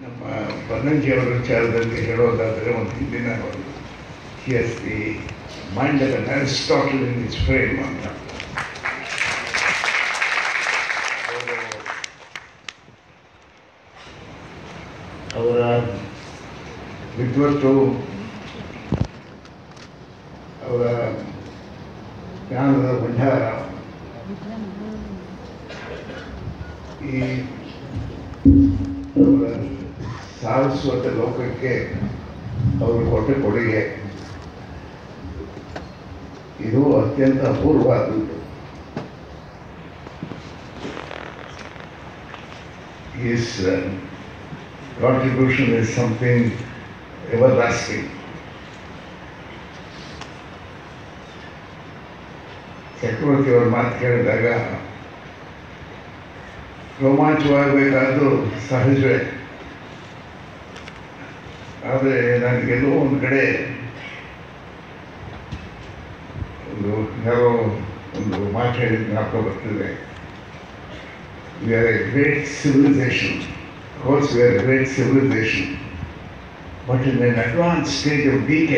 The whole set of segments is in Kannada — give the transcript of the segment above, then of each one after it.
ನಮ್ಮ ಬನ್ನಂಜಿಯವರ ವಿಚಾರದಲ್ಲಿ ಹೇಳೋದಾದರೆ ಒಂದು ಹಿಂದಿನ as the mind of Aristotle in is frame ಅಂತ ಅವರ ವಿದ್ವತ್ತು ಅವರ ಜ್ಞಾನದ ಭಂಡಾರ ಈ ಅವರ ಸಾರಸ್ವತ ಲೋಕಕ್ಕೆ ಅವರು ಕೊಟ್ಟ ಕೊಡುಗೆ ಇದು ಅತ್ಯಂತ ಅಪೂರ್ವವಾದದ್ದು His uh, contribution is something everlasting. ಚಕ್ರವರ್ತಿ ಅವ್ರ ಮಾತು ಕೇಳಿದಾಗ ರೋಮಾಂಚವಾಗಬೇಕಾದ್ದು ಸಹಜವೇ ಆದರೆ ನನಗೆಲ್ಲೋ ಒಂದು ಕಡೆ ಒಂದು ಯಾರೋ ಒಂದು ಮಾತು ಹೇಳಿದ ಜ್ಞಾಪಕ ಬರ್ತಿದೆ we are a great civilisation course we are a great civilisation but in an advance stage of decay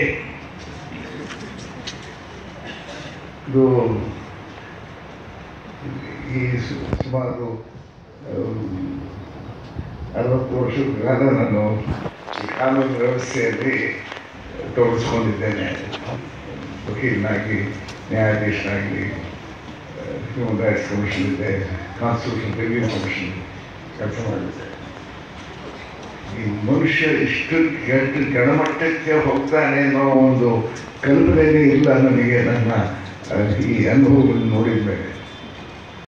ಇದು ಈ ಸು- ಸುಮಾರು ಅರವತ್ತು ವರ್ಷದ ಕಾಲ ನಾನು ಈ ಕಾನೂನು ವ್ಯವಸ್ಥೆಯಲ್ಲಿ ತೊಡಗಿಸ್ಕೊಂಡಿದ್ದೇನೆ ವಕೀಲನಾಗಿ ನ್ಯಾಯಾಧೀಶನಾಗಿ ಹ್ಯೂಮನ್ ರೈಟ್ಸ್ ಕಮಿಷನ್ ಇದೆ ಕಾನ್ಸ್ಟಿಟ್ಯೂಷನ್ ರಿವ್ಯೂ ಕಮಿಷನ್ ಕೆಲಸ ಮಾಡಿದ್ದೆ ಈ ಮನುಷ್ಯ ಇಷ್ಟು ಕೆಟ್ಟ ಕೆಳಮಟ್ಟಕ್ಕೆ ಹೋಗ್ತಾನೆ ಅನ್ನೋ ಒಂದು ಕಲ್ಪನೆನೇ ಇಲ್ಲ ನನಗೆ ನನ್ನ ಆ, ಈ ಅನುಭವಗಳನ್ನು ನೋಡಿದ ಮೇಲೆ